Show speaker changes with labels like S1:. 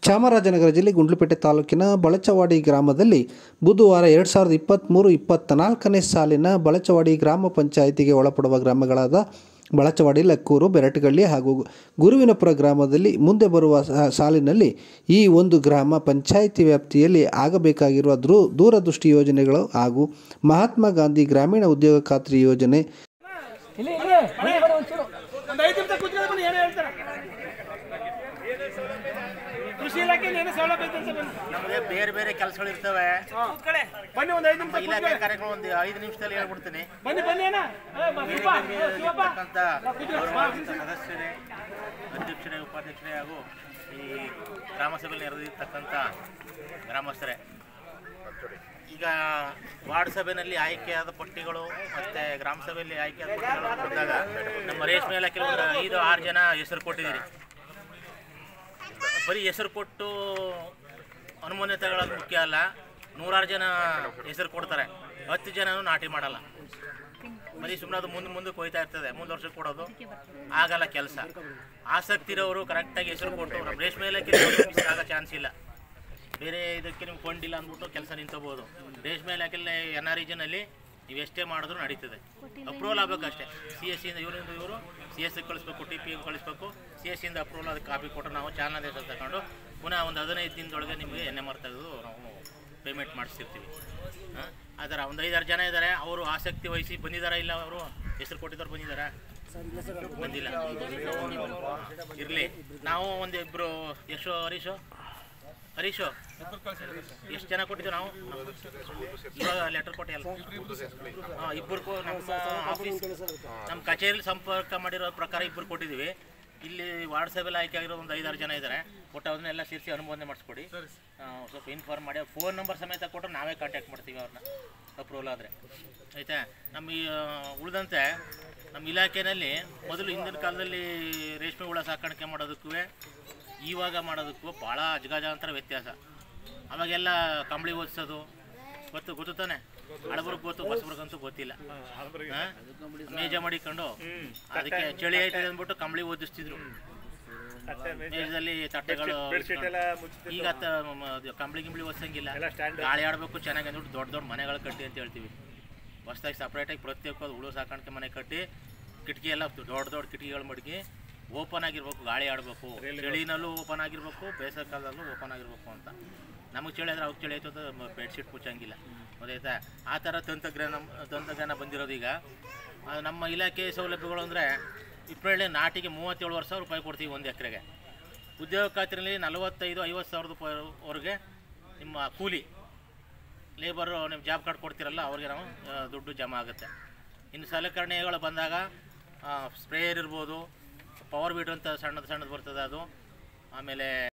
S1: ಚಾಮರಾಜನಗರ ಜಿಲ್ಲೆ ಗುಂಡ್ಲುಪೇಟೆ ತಾಲೂಕಿನ ಬಳಚವಾಡಿ ಗ್ರಾಮದಲ್ಲಿ ಬುಧವಾರ ಎರಡು ಸಾವಿರದ ಇಪ್ಪತ್ತ್ಮೂರು ಇಪ್ಪತ್ತ ನಾಲ್ಕನೇ ಸಾಲಿನ ಬಳಚವಾಡಿ ಗ್ರಾಮ ಪಂಚಾಯಿತಿಗೆ ಒಳಪಡುವ ಗ್ರಾಮಗಳಾದ ಬಳಚವಾಡಿ ಲಕ್ಕೂರು ಬೆರಟಗಳ್ಳಿ ಹಾಗೂ ಗುರುವಿನಪುರ ಗ್ರಾಮದಲ್ಲಿ ಮುಂದೆ ಬರುವ ಸಾ- ಸಾಲಿನಲ್ಲಿ ಈ ಒಂದು ಗ್ರಾಮ ಪಂಚಾಯಿತಿ ವ್ಯಾಪ್ತಿಯಲ್ಲಿ ಆಗಬೇಕಾಗಿರುವ ದೃ ದೂರದೃಷ್ಟಿ ಯೋಜನೆಗಳು ಹಾಗೂ ಮಹಾತ್ಮ ಗಾಂಧಿ ಗ್ರಾಮೀಣ ಉದ್ಯೋಗ ಖಾತ್ರಿ ಯೋಜನೆ
S2: ಇಲ್ಲಿ ಇಲ್ಲಿ ಬನ್ನಿ ಬನ್ನಿ ಒಂಚೂರು
S3: ಒಂದು ಐದು ನಿಮಿಷ ಕೂತ್ಕೊಳ್ಳಿ ಬನ್ನಿ ಏನು ಹೇಳ್ತಾರೆ ಕೃಷಿ ಇಲಾಖೆಯಲ್ಲಿ ಏನು ಸೌಲಭ್ಯ ಐತೆ ಅಂತ ಬನ್ನಿ
S4: ನಮಗೆ ಬೇರೆ ಬೇರೆ ಕೆಲಸಗಳು ಇರ್ತವೆ
S3: ಕೂತ್ಕೊಳ್ಳಿ ಬನ್ನಿ ಒಂದು ಐದು ನಿಮಿಷ
S4: ಇಲಾಖೆ
S3: ಕೂತ್ಕೊಳ್ಳಿ
S4: ಕಾರ್ಯಕ್ರಮ ಒಂದು ಐದು ನಿಮಿಷದಲ್ಲಿ ಹೇಳ್ಬಿಡ್ತೀನಿ
S3: ಬನ್ನಿ ಬನ್ನಿ ಅಣ್ಣ ಏ, ಮ-
S4: ಬೇರೆ
S3: ಶಿವಪ್ಪ,
S4: ಬೇರೆ
S3: ಏ, ಶಿವಪ್ಪ.
S4: ಇರ್ತಕ್ಕಂಥ ಗೌರವಾನ್ವಿತ ಸದಸ್ಯರೇ ಅಧ್ಯಕ್ಷರೇ ಉಪಾಧ್ಯಕ್ಷರೇ ಹಾಗೂ ಈ ಗ್ರಾಮ ಸಭೆಯಲ್ಲಿ ನೆರೆದಿರ್ತಕ್ಕಂಥ ಗ್ರಾಮಸ್ಥರೇ ಈಗ ವಾರ್ಡ್ ಸಭೆಯಲ್ಲಿ ಆಯ್ಕೆಯಾದ ಪಟ್ಟಿಗಳು ಮತ್ತೆ ಗ್ರಾಮ ಸಭೆಯಲ್ಲಿ ಆಯ್ಕೆಯಾದ ಪಟ್ಟಿಗಳು ಬಂದಾಗ ನಮ್ಮ ರೇಷ್ಮೆ ಇಲಾಖೆ ಒಂದು ಐದು ಆರು ಜನ ಹೆಸರು ಕೊಟ್ಟಿದ್ದೀರಿ ಬರೀ ಹೆಸರು ಕೊಟ್ಟು ಅನುಮೋದನೆ ತಗೊಳ್ಳೋದು ಮುಖ್ಯ ಅಲ್ಲ ನೂರಾರು ಜನ ಹೆಸರು ಕೊಡ್ತಾರೆ ಹತ್ತು ಜನನೂ ನಾಟಿ ಮಾಡಲ್ಲ ಬರೀ ಸುಮ್ಮನೆ ಅದು ಮುಂದೆ ಮುಂದಕ್ಕೆ ಹೋಯ್ತಾ ಇರ್ತದೆ ಮುಂದೆ ವರ್ಷಕ್ಕೆ ಕೊಡೋದು ಆಗಲ್ಲ ಕೆಲಸ ಆಸಕ್ತಿ ಇರೋರು ಕರೆಕ್ಟಾಗಿ ಹೆಸರು ಕೊಟ್ಟು ನಮ್ಮ ರೇಷ್ಮೆ ಇಲಾಖೆ ಆಗೋ ಚಾನ್ಸ್ ಇಲ್ಲ ಬೇರೆ ಇದಕ್ಕೆ ನಿಮ್ಗೆ ಫಂಡ್ ಇಲ್ಲ ಅಂದ್ಬಿಟ್ಟು ಕೆಲಸ ನಿಂತೋಬೋದು ರೇಷ್ಮೆ ಇಲಾಖೆಯಲ್ಲಿ ಎನ್ ಆರ್ ರೀಜನಲ್ಲಿ ನೀವು ಎಷ್ಟೇ ಮಾಡಿದ್ರು ನಡೀತದೆ ಅಪ್ರೂವಲ್ ಆಗಬೇಕಷ್ಟೇ ಸಿ ಎಸ್ ಸಿಯಿಂದ ಇವರಿಂದ ಇವರು ಸಿ ಎಸ್ ಸಿ ಕಳಿಸ್ಬೇಕು ಟಿ ಪಿ ಕಳಿಸ್ಬೇಕು ಸಿ ಎಸ್ ಸಿಯಿಂದ ಅಪ್ರೂವಲ್ ಅದಕ್ಕೆ ಕಾಪಿ ಕೊಟ್ಟರೆ ನಾವು ಚಾಲನಾ ದೇಶ ತಗೊಂಡು ಪುನಃ ಒಂದು ಹದಿನೈದು ದಿನದೊಳಗೆ ನಿಮಗೆ ಎನ್ ಎಮ್ ಆರ್ ತೆಗೆದು ನಾವು ಪೇಮೆಂಟ್ ಮಾಡಿಸ್ತಿರ್ತೀವಿ ಹಾಂ ಆ ಥರ ಒಂದು ಐದಾರು ಜನ ಇದ್ದಾರೆ ಅವರು ಆಸಕ್ತಿ ವಹಿಸಿ ಬಂದಿದ್ದಾರಾ ಇಲ್ಲ ಅವರು ಹೆಸರು ಕೊಟ್ಟಿದ್ದವ್ರು ಬಂದಿದ್ದಾರಾ ಬಂದಿಲ್ಲ ಇರಲಿ ನಾವು ಒಂದು ಇಬ್ಬರು ಎಷ್ಟು ಹರೀಶು ಹರೀಶು ಎಷ್ಟು ಜನ ಕೊಟ್ಟಿದ್ದೀವಿ ನಾವು ಇವಾಗ ಲೆಟರ್ ಕೊಟ್ಟಿಲ್ಲ ಹಾಂ ಇಬ್ಬರು ನಮ್ಮ ಆಫೀಸ್ ನಮ್ಮ ಕಚೇರಿಲಿ ಸಂಪರ್ಕ ಮಾಡಿರೋ ಪ್ರಕಾರ ಇಬ್ಬರು ಕೊಟ್ಟಿದ್ದೀವಿ ಇಲ್ಲಿ ವಾರ್ಡ್ ಸಭೆಯಲ್ಲಿ ಆಯ್ಕೆ ಆಗಿರೋ ಒಂದು ಐದಾರು ಜನ ಇದ್ದಾರೆ ಒಟ್ಟು ಅದನ್ನೆಲ್ಲ ಸೇರಿಸಿ ಅನುಮೋದನೆ ಮಾಡಿಸ್ಕೊಡಿ ಆ, ಸ್ವಲ್ಪ ಇನ್ಫಾರ್ಮ್ ಮಾಡಿ ಫೋನ್ ನಂಬರ್ ಸಮೇತ ಕೊಟ್ಟರೆ ನಾವೇ ಕಾಂಟ್ಯಾಕ್ಟ್ ಮಾಡ್ತೀವಿ ಅವ್ರನ್ನ ಅಪ್ರೂವಲ್ ಆದರೆ ಆಯಿತಾ ನಮ್ಮ ಈ, ಆ, ಉಳಿದಂತೆ ನಮ್ಮ ಇಲಾಖೆಯಲ್ಲಿ ಮೊದಲು ಹಿಂದಿನ ಕಾಲದಲ್ಲಿ ರೇಷ್ಮೆ ಹುಳ ಸಾಕಾಣಿಕೆ ಮಾಡೋದಕ್ಕೂ ಇವಾಗ ಮಾಡೋದಕ್ಕೂ ಭಾಳ ಅಜಗಜಾಂತರ ವ್ಯತ್ಯಾಸ ಅವಾಗೆಲ್ಲ ಕಂಬಳಿ ಓದಿಸೋದು ಗೊತ್ತು ಗೊತ್ತು ತಾನೆ ಹಳಬರ್ಗ್ ಗೊತ್ತು ಬಸಬ್ರಿಗಂತೂ ಗೊತ್ತಿಲ್ಲ ಹಾ? ಮೇಜ ಮಾಡಿಕೊಂಡು ಅದಕ್ಕೆ ಚಳಿ ಆಯ್ತದೆ ಅಂದ್ಬಿಟ್ಟು ಕಂಬಳಿ ಓದಿಸ್ತಿದ್ರು ಮೇಜದಲ್ಲಿ ತಟ್ಟೆಗಳು ಈಗ ತ- ಮ- ಅದು ಕಂಬಳಿ ಗಿಂಬಳಿ ಓದಿಸಂಗಿಲ್ಲ ಗಾಳಿ ಆಡಬೇಕು ಚೆನ್ನಾಗಿ ಅಂದ್ಬಿಟ್ಟು ದೊಡ್ಡ ದೊಡ್ಡ ಮನೆಗಳು ಕಟ್ಟಿ ಅಂತ ಹೇಳ್ತೀವಿ ಹೊಸ್ದಾಗಿ ಸಪ್ರೇಟಾಗಿ ಪ್ರತ್ಯೇಕವಾದ ಹುಳು ಸಾಕಾಣಿಕೆ ಮನೆ ಕಟ್ಟಿ ಕಿಟಕಿ ಎಲ್ಲ ದೊಡ್ಡ ದೊಡ್ಡ ಕಿಟಕಿಗಳು ಮಡಗಿ ಓಪನ್ ಆಗಿರ್ಬೇಕು ಗಾಳಿ ಆಡಬೇಕು ಚಳಿನಲ್ಲೂ ಓಪನ್ ಆಗಿರ್ಬೇಕು ಬೇಸಿಗೆ ಕಾಲದಲ್ಲೂ ಓಪನ್ ಆಗಿರ್ಬೇಕು ಅಂತ ನಮಗೆ ಚಳಿ ಆದರೆ ಅವ್ರಿಗೆ ಚಳಿ ಆಯ್ತು ಅಂತ ಬೆಡ್ಶೀಟ್ ಮುಚ್ಚಂಗಿಲ್ಲ ಗೊತ್ತಾಯ್ತಾ ಆ ಥರ ತಂತ್ರಜ್ಞಾನ ತಂತ್ರಜ್ಞಾನ ಬಂದಿರೋದು ಈಗ ಆ, ನಮ್ಮ ಇಲಾಖೆ ಸೌಲಭ್ಯಗಳು ಅಂದರೆ ಇಪ್ಪಳ್ಳಿ ನಾಟಿಗೆ ಮೂವತ್ತೇಳು ವರ್ಷ ರೂಪಾಯಿ ಕೊಡ್ತೀವಿ ಒಂದು ಎಕರೆಗೆ ಉದ್ಯೋಗ ಖಾತ್ರಿಯಲ್ಲಿ ನಲವತ್ತೈದು ಐವತ್ತು ಸಾವಿರ ರೂಪಾಯಿವರೆಗೆ ನಿಮ್ಮ ಕೂಲಿ ಲೇಬರು ನೀವು ಜಾಬ್ ಕಾರ್ಡ್ ಕೊಡ್ತೀರಲ್ಲ ಅವ್ರಿಗೆ ನಾವು ಆ, ದುಡ್ಡು ಜಮಾ ಆಗುತ್ತೆ ಇನ್ನು ಸಲಕರಣೆಗಳು ಬಂದಾಗ ಸ್ಪ್ರೇಯರ್ ಇರ್ಬೋದು ಪವರ್ ಬೀಟ್ ಅಂತ ಸಣ್ಣದು ಸಣ್ಣದು ಬರ್ತದೆ ಅದು ಆಮೇಲೆ